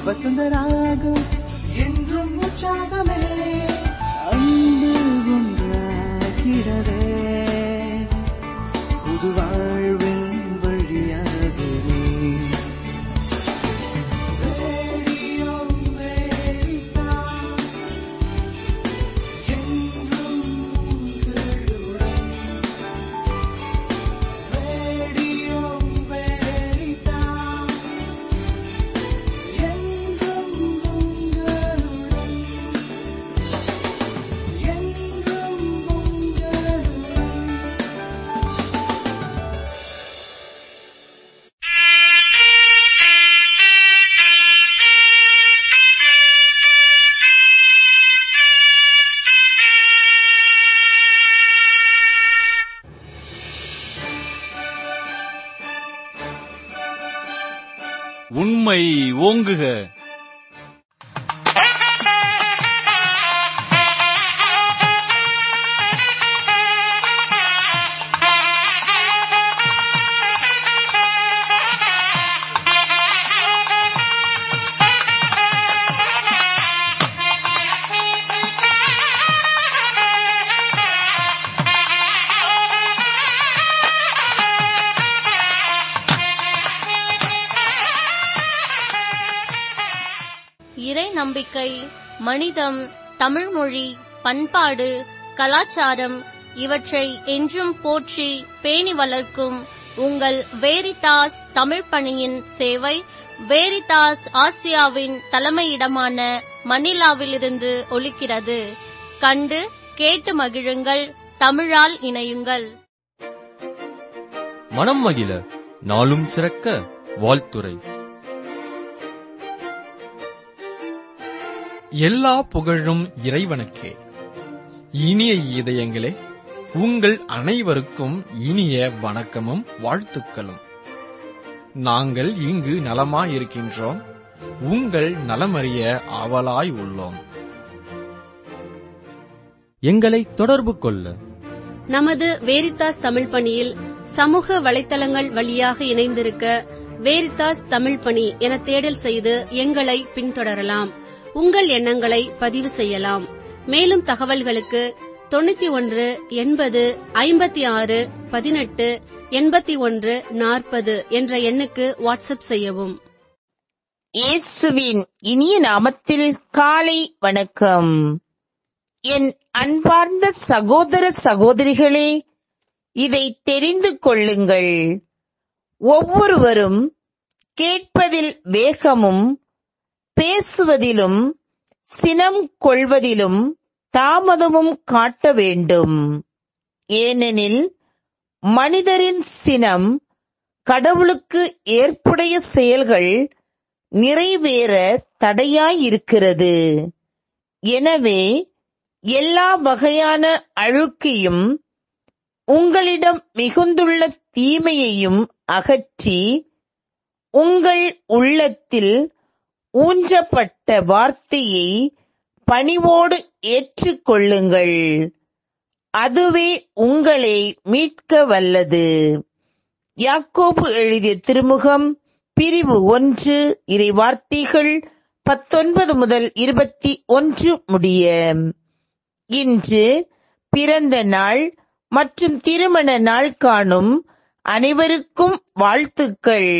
வசந்தராகம் என்றும் உற்சாகமே அன்பு ஒன்றாகிடவே புது வாழ்வின் வழியாகவே ரேடியோ அமெரிக்கா, என்றும் உங்களுடன். ரேடியோ அமெரிக்கா, என்றும் உங்களுடன். என்றும் உங்களுடன். உண்மை ஓங்குக இறை நம்பிக்கை மனிதம் தமிழ்மொழி பண்பாடு கலாச்சாரம் இவற்றை என்றும் போற்றி பேணி வளர்க்கும் உங்கள் வேரிதாஸ் தமிழ் பணியின் சேவை வேரிதாஸ் ஆசியாவின் தலைமையிடமான மணிலாவிலிருந்து ஒலிக்கிறது கண்டு கேட்டு மகிழுங்கள் தமிழால் இணையுங்கள் மனம் மகிழ நாளும் சிறக்க வாழ்த்துரை எல்லா புகழும் இறைவனுக்கே இனிய இதயங்களே உங்கள் அனைவருக்கும் இனிய வணக்கமும் வாழ்த்துக்களும் நாங்கள் இங்கு நலமாயிருக்கின்றோம் உங்கள் நலமறிய ஆவலாய் உள்ளோம் எங்களை தொடர்பு கொள்ள நமது வேரித்தாஸ் தமிழ் பணியில் சமூக வலைத்தளங்கள் வழியாக இணைந்திருக்க வேரித்தாஸ் தமிழ் பணி என தேடல் செய்து எங்களை பின்தொடரலாம் உங்கள் எண்ணங்களை பதிவு செய்யலாம் மேலும் தகவல்களுக்கு தொண்ணூத்தி ஒன்று எண்பது ஐம்பத்தி ஆறு பதினெட்டு எண்பத்தி ஒன்று நாற்பது என்ற எண்ணுக்கு வாட்ஸ்அப் செய்யவும் இயேசுவின் இனிய நாமத்தில் காலை வணக்கம் என் அன்பார்ந்த சகோதர சகோதரிகளே இதை தெரிந்து கொள்ளுங்கள் ஒவ்வொருவரும் கேட்பதில் வேகமும் பேசுவதிலும் சினம் கொள்வதிலும் தாமதமும் காட்ட வேண்டும் ஏனெனில் மனிதரின் சினம் கடவுளுக்கு ஏற்புடைய செயல்கள் நிறைவேற தடையாயிருக்கிறது எனவே எல்லா வகையான அழுக்கையும் உங்களிடம் மிகுந்துள்ள தீமையையும் அகற்றி உங்கள் உள்ளத்தில் ஊன்றப்பட்ட வார்த்தையை பணிவோடு ஏற்றுக்கொள்ளுங்கள் அதுவே உங்களை மீட்க வல்லது யாக்கோபு எழுதிய திருமுகம் பிரிவு ஒன்று இறை வார்த்தைகள் பத்தொன்பது முதல் இருபத்தி ஒன்று முடிய இன்று பிறந்த நாள் மற்றும் திருமண நாள் காணும் அனைவருக்கும் வாழ்த்துக்கள்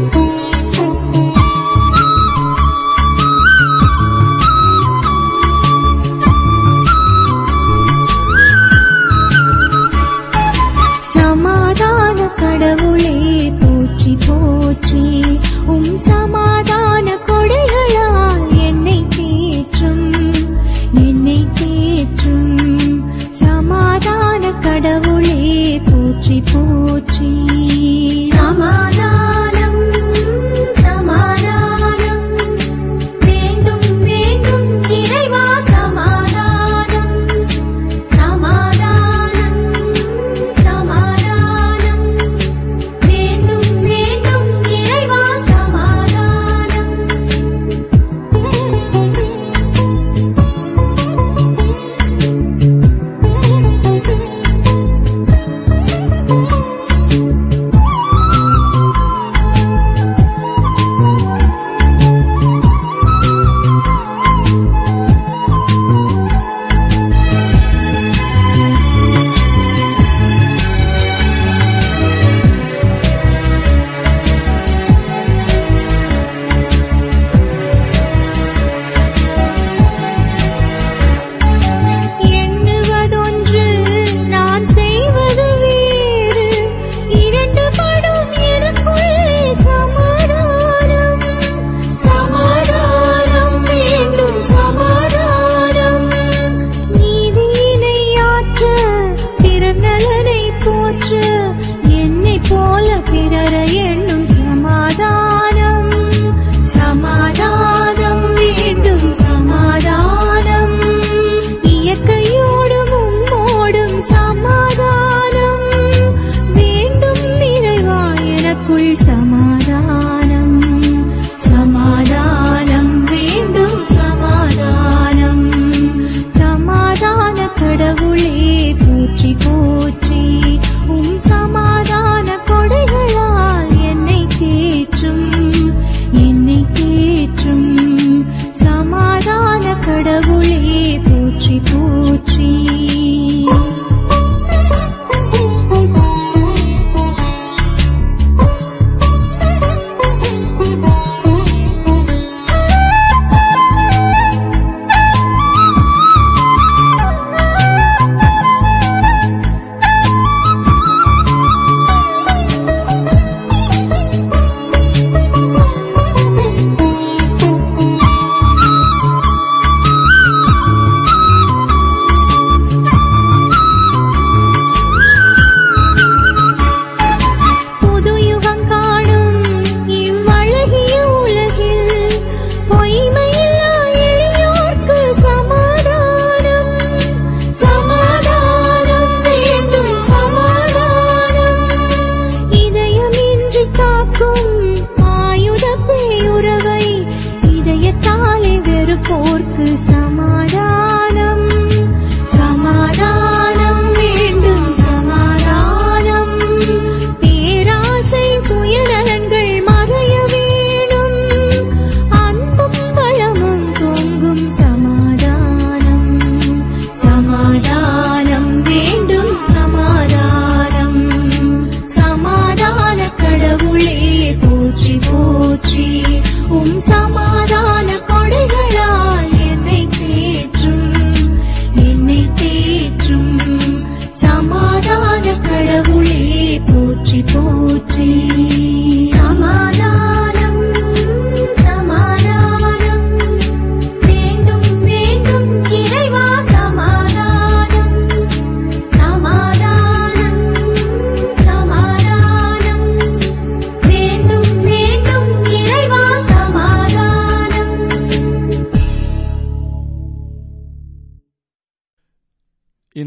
Thank you.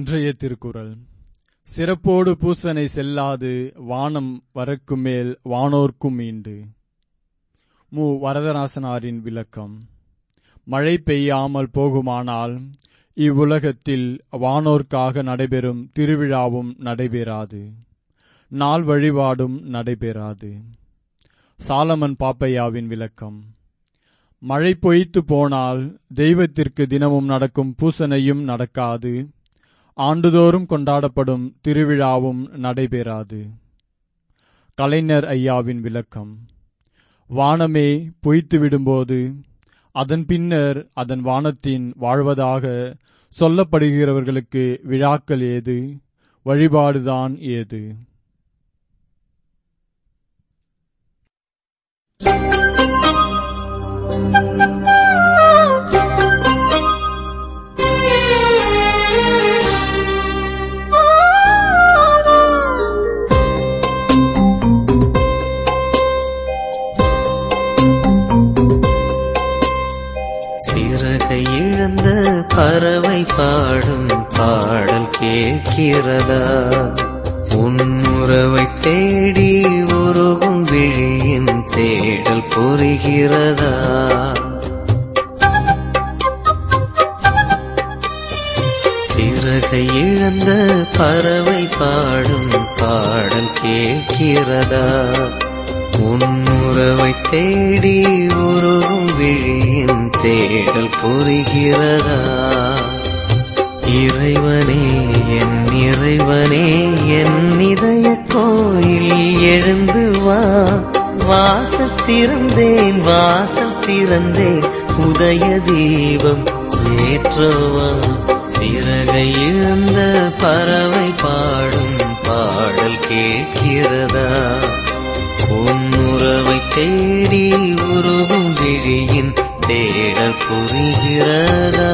இன்றைய திருக்குறள் சிறப்போடு பூசனை செல்லாது வானம் வரக்கும் மேல் வானோர்க்கும் மீண்டு மு வரதராசனாரின் விளக்கம் மழை பெய்யாமல் போகுமானால் இவ்வுலகத்தில் வானோர்க்காக நடைபெறும் திருவிழாவும் நடைபெறாது நாள் வழிபாடும் நடைபெறாது சாலமன் பாப்பையாவின் விளக்கம் மழை பொய்த்து போனால் தெய்வத்திற்கு தினமும் நடக்கும் பூசனையும் நடக்காது ஆண்டுதோறும் கொண்டாடப்படும் திருவிழாவும் நடைபெறாது கலைஞர் ஐயாவின் விளக்கம் வானமே பொய்த்து விடும்போது அதன் பின்னர் அதன் வானத்தின் வாழ்வதாக சொல்லப்படுகிறவர்களுக்கு விழாக்கள் ஏது வழிபாடுதான் ஏது சிறகை இழந்த பறவை பாடும் பாடல் கேட்கிறதா உன்னுறவை தேடி உருகும் விழியின் தேடல் புரிகிறதா சிறகை இழந்த பறவை பாடும் பாடல் கேட்கிறதா உன்னுறவை தேடி உருகும் விழியின் தேடல் புரிகிறதா இறைவனே என் இறைவனே என் இதய கோயில் எழுந்து வா வாசல் திறந்தேன் வாசல் திறந்தேன் உதய தீபம் ஏற்றவா சிறகை இழந்த பறவை பாடும் பாடல் கேட்கிறதா உன்னுறவை தேடி உருகும் விழியின் தேடல் புரிகிறதா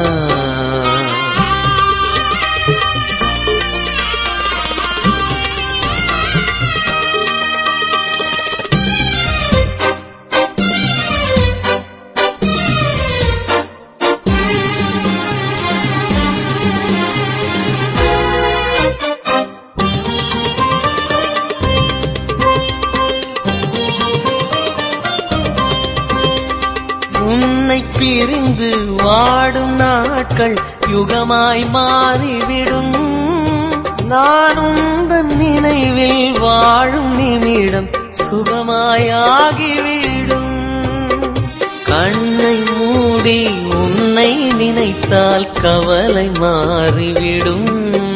உன்னை பிரிந்து வாடும் நாட்கள் யுகமாய் மாறிவிடும் நான் உந்தன் நினைவில் வாழும் நிமிடம் சுகமாயாகிவிடும் கண்ணை மூடி உன்னை நினைத்தால் கவலை மாறிவிடும்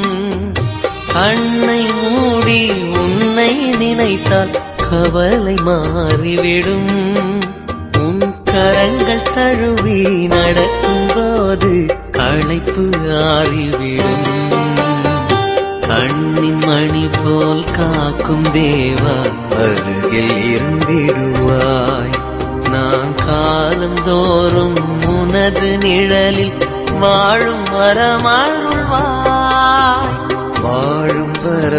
கண்ணை மூடி உன்னை நினைத்தால் கவலை மாறிவிடும் உன் கரங்கள் தழுவி நடக்கும்போது களைப்பு ஆறிவிடும் கண்ணின் மணி போல் காக்கும் தேவா அருகில் இருந்திடுவாய் நான் காலந்தோறும் உனது நிழலில் வாழும் வரமருள்வாய் வாழும்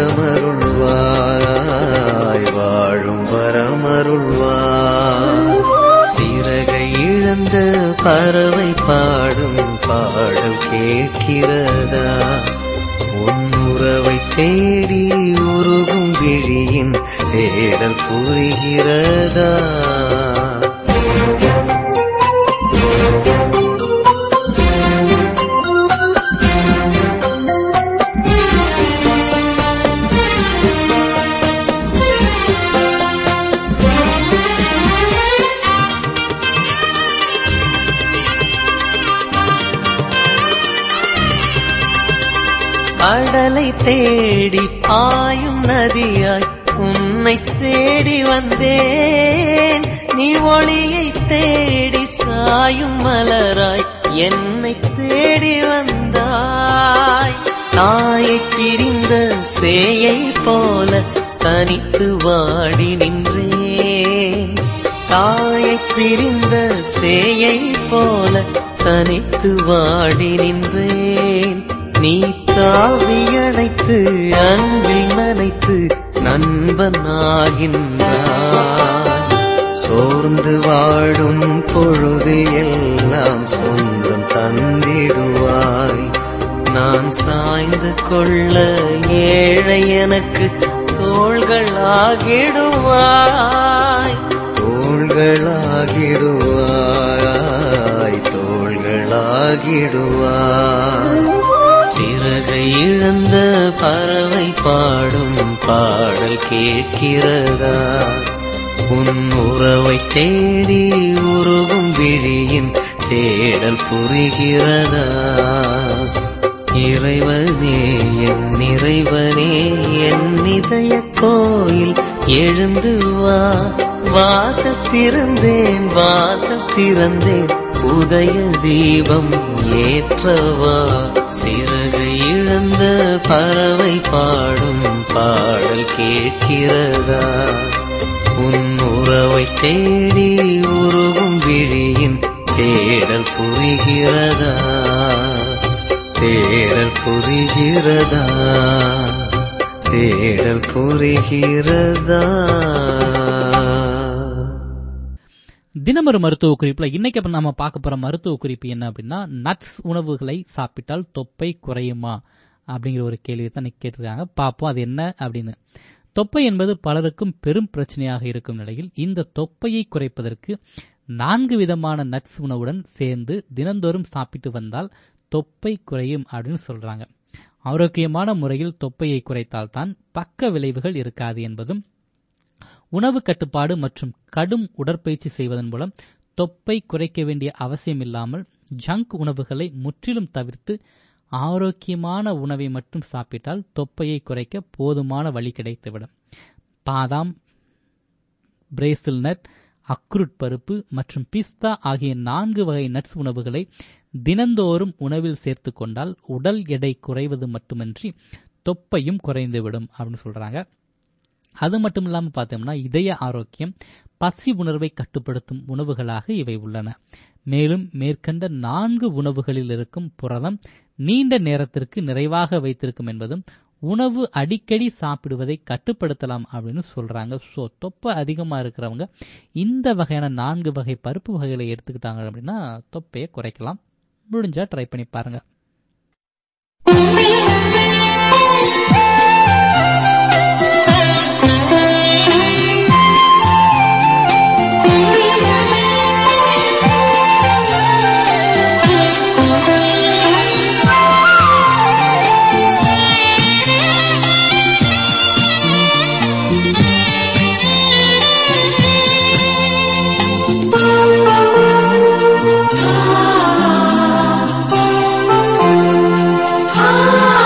வரமருள்வாய் வாழும் வரமருள்வாய் சிறகை இழந்த பறவை பாடும் பாடல் கேட்கிறதா உன்னுறவை தேடி உருகும் விழியின் தேடல் புரிகிறதா கடலை தேடி பாயும் நதியாய் உன்னை தேடி வந்தேன் நீ ஒளியை தேடி சாயும் மலராய் என்னை தேடி வந்தாய் தாயை பிரிந்த சேயை போல தனித்து வாடி நின்றேன் தாயை பிரிந்த சேயை போல தனித்து வாடி நின்றேன் நீ தாவி அணைத்து அன்பில் நனைத்து நண்பனாகின்றாய் சோர்ந்து வாடும் பொழுது எல்லாம் சொந்தம் தந்திடுவாய் நான் சாய்ந்து கொள்ள ஏழை எனக்கு தோள்களாகிடுவாய் தோள்களாகிடுவாய் தோள்களாகிடுவாய் சிறகை இழந்த பறவை பாடும் பாடல் கேட்கிறதா உன் உறவை தேடி உருகும் விழியின் தேடல் புரிகிறதா இறைவனே என் இறைவனே என் இதய கோயில் எழுந்து வா வாசத்திருந்தேன் வாசத்திறந்தேன் உதய தீபம் ஏற்றவா சிறகு இழந்த பறவை பாடும் பாடல் கேட்கிறதா உன் உறவை தேடி உருகும் விழியின் தேடல் புரிகிறதா தேடல் புரிகிறதா தேடல் புரிகிறதா தினமொரு மருத்துவ குறிப்புல இன்னைக்கு அப்ப நாம பார்க்க போற மருத்துவ குறிப்பு என்ன அப்படின்னா நட்ஸ் உணவுகளை சாப்பிட்டால் தொப்பை குறையுமா அப்படிங்கிற ஒரு கேள்வி தான் இன்னைக்கு கேட்டிருக்காங்க பார்ப்போம் அது என்ன அப்படின்னு தொப்பை என்பது பலருக்கும் பெரும் பிரச்சனையாக இருக்கும் நிலையில் இந்த தொப்பையை குறைப்பதற்கு நான்கு விதமான நட்ஸ் உணவுடன் சேர்ந்து தினந்தோறும் சாப்பிட்டு வந்தால் தொப்பை குறையும் அப்படின்னு சொல்றாங்க ஆரோக்கியமான முறையில் தொப்பையை குறைத்தால்தான் பக்க விளைவுகள் இருக்காது என்பதும் உணவு கட்டுப்பாடு மற்றும் கடும் உடற்பயிற்சி செய்வதன் மூலம் தொப்பை குறைக்க வேண்டிய அவசியம் இல்லாமல் ஜங்க் உணவுகளை முற்றிலும் தவிர்த்து ஆரோக்கியமான உணவை மட்டும் சாப்பிட்டால் தொப்பையை குறைக்க போதுமான வழி கிடைத்துவிடும் பாதாம் பிரேசில் நட் அக்ருட் பருப்பு மற்றும் பிஸ்தா ஆகிய நான்கு வகை நட்ஸ் உணவுகளை தினந்தோறும் உணவில் சேர்த்து கொண்டால் உடல் எடை குறைவது மட்டுமின்றி தொப்பையும் குறைந்துவிடும் அப்படின்னு சொல்றாங்க அது மட்டும் இல்லாமல் பார்த்தோம்னா இதய ஆரோக்கியம் பசி உணர்வை கட்டுப்படுத்தும் உணவுகளாக இவை உள்ளன மேலும் மேற்கண்ட நான்கு உணவுகளில் இருக்கும் புரதம் நீண்ட நேரத்திற்கு நிறைவாக வைத்திருக்கும் என்பதும் உணவு அடிக்கடி சாப்பிடுவதை கட்டுப்படுத்தலாம் அப்படின்னு சொல்றாங்க ஸோ தொப்பை அதிகமாக இருக்கிறவங்க இந்த வகையான நான்கு வகை பருப்பு வகைகளை எடுத்துக்கிட்டாங்க அப்படின்னா தொப்பையை குறைக்கலாம் முடிஞ்சா ட்ரை பண்ணி பாருங்க Ah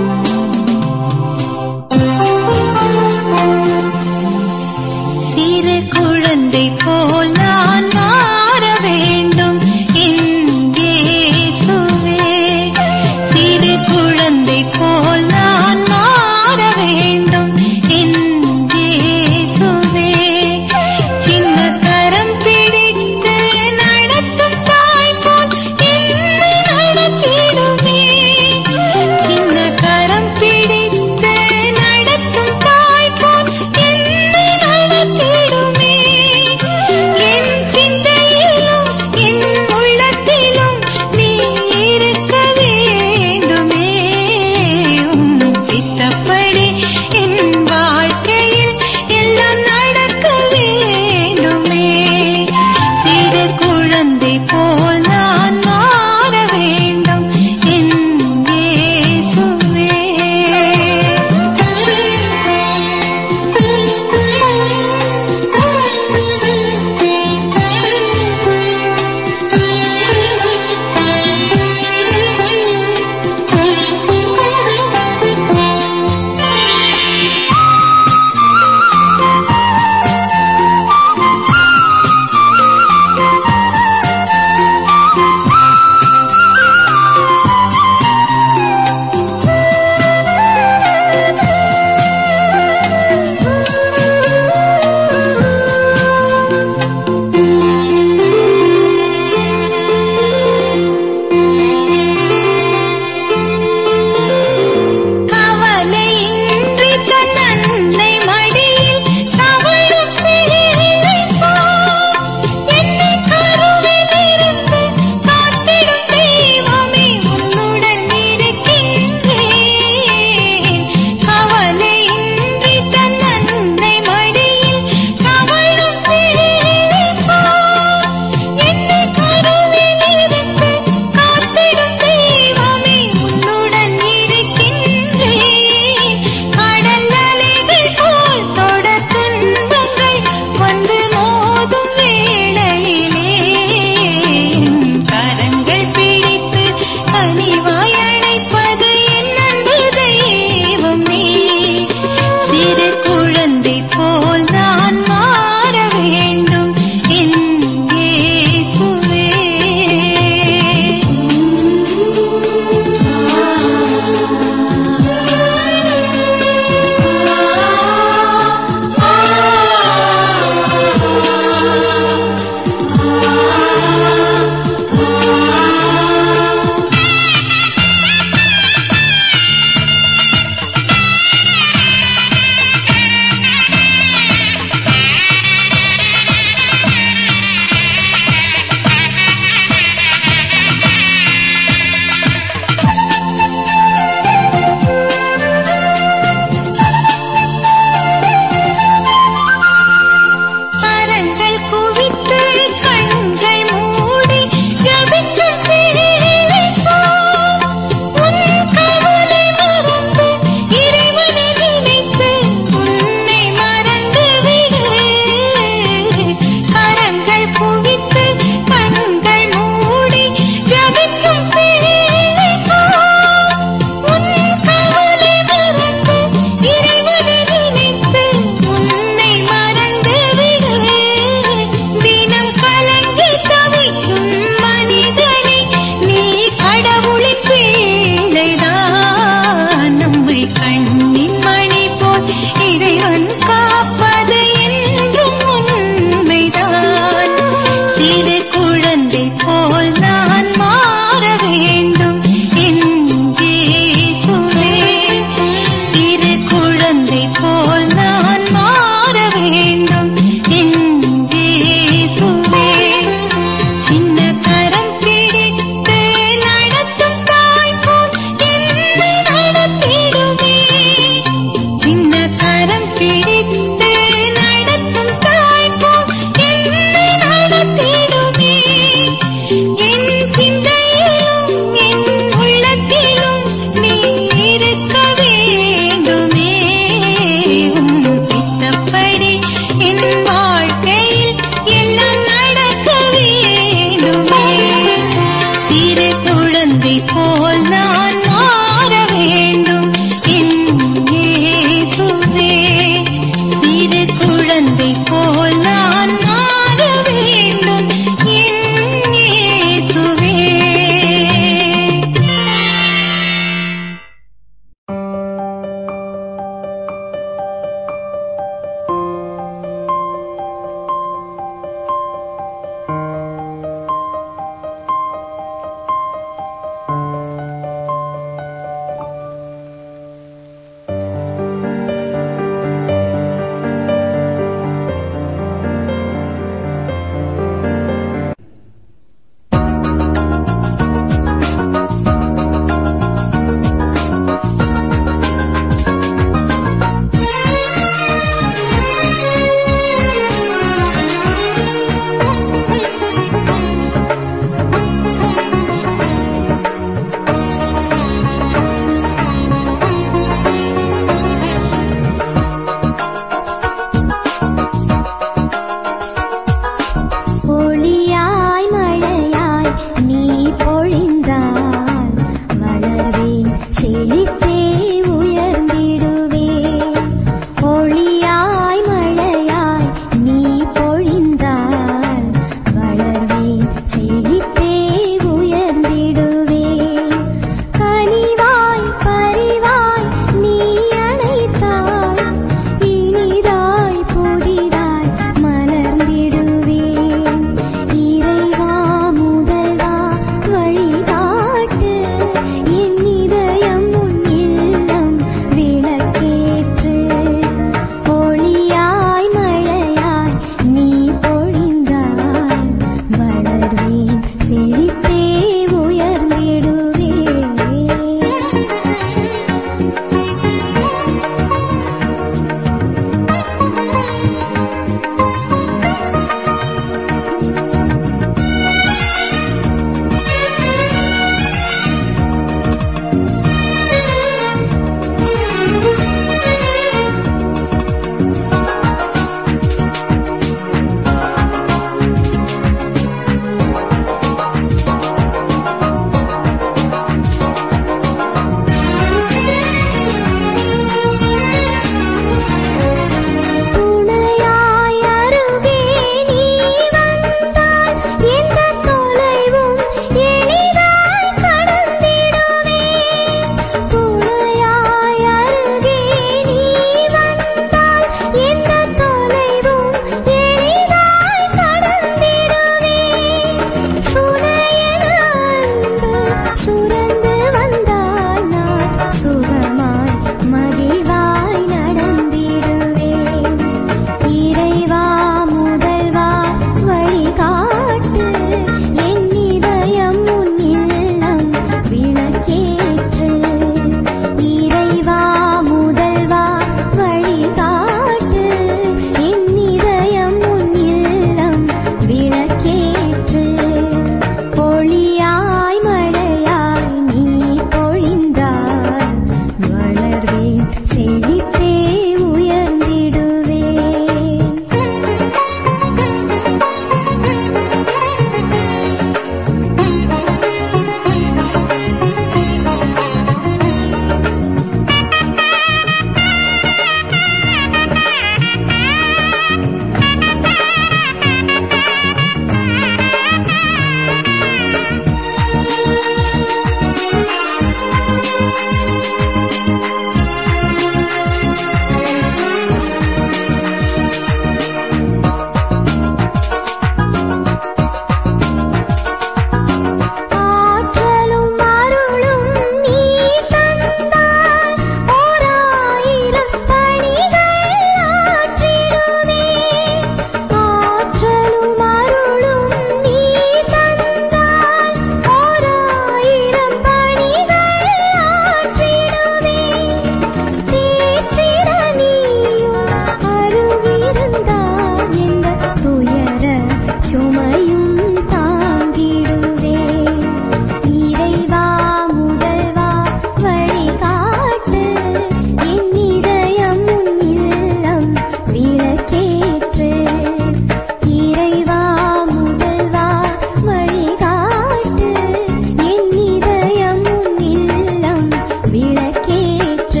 விளக்கேற்று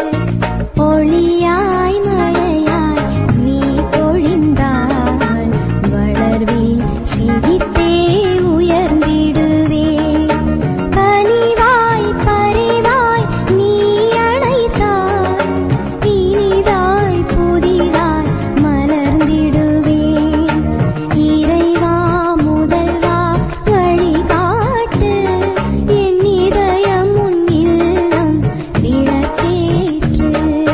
ஒளியாய் மழையாய் நீ பொழிந்தால் வளர்வேன் சிரித்தே உயர்ந்திடுவேன் கனிவாய் பரிவாய் நீ அழைத்தாய் இனிதாய் புதிதாய் மலர்ந்திடுவேன் இறைவா முதல்வா வழிகாட்டு என் இதயம் உன் இல்லம் விளக்கேற்று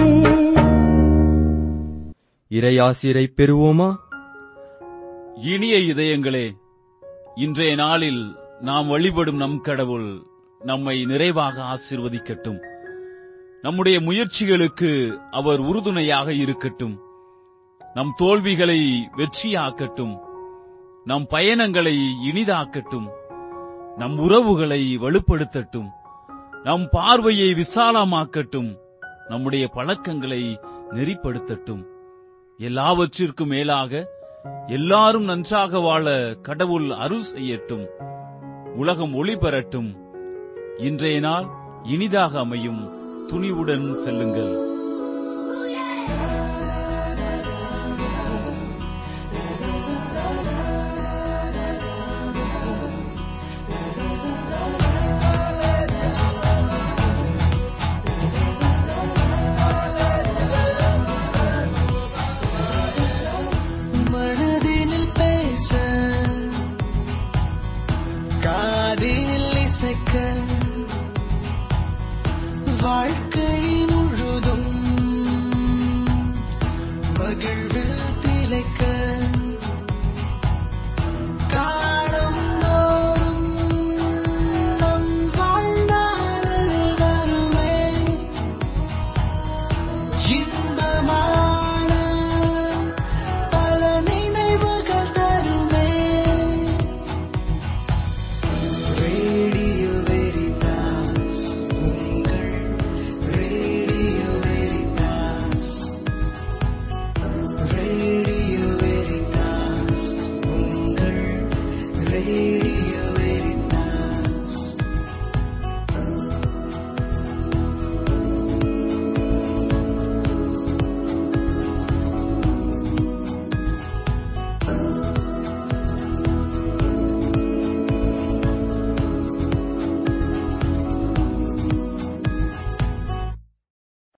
இறையாசிரை பெறுவோமா இனிய இதயங்களே இன்றைய நாளில் நாம் வழிபடும் நம் கடவுள் நம்மை நிறைவாக ஆசீர்வதிக்கட்டும் நம்முடைய முயற்சிகளுக்கு அவர் உறுதுணையாக இருக்கட்டும் நம் தோல்விகளை வெற்றியாக்கட்டும் நம் பயணங்களை இனிதாக்கட்டும் நம் உறவுகளை வலுப்படுத்தட்டும் நம் பார்வையை விசாலமாக்கட்டும் நம்முடைய பழக்கங்களை நெறிப்படுத்தட்டும் எல்லாவற்றிற்கும் மேலாக எல்லாரும் நன்றாக வாழ கடவுள் அருள் செய்யட்டும் உலகம் ஒளி பெறட்டும் இன்றைய நாள் இனிதாக அமையும் துணிவுடன் செல்லுங்கள்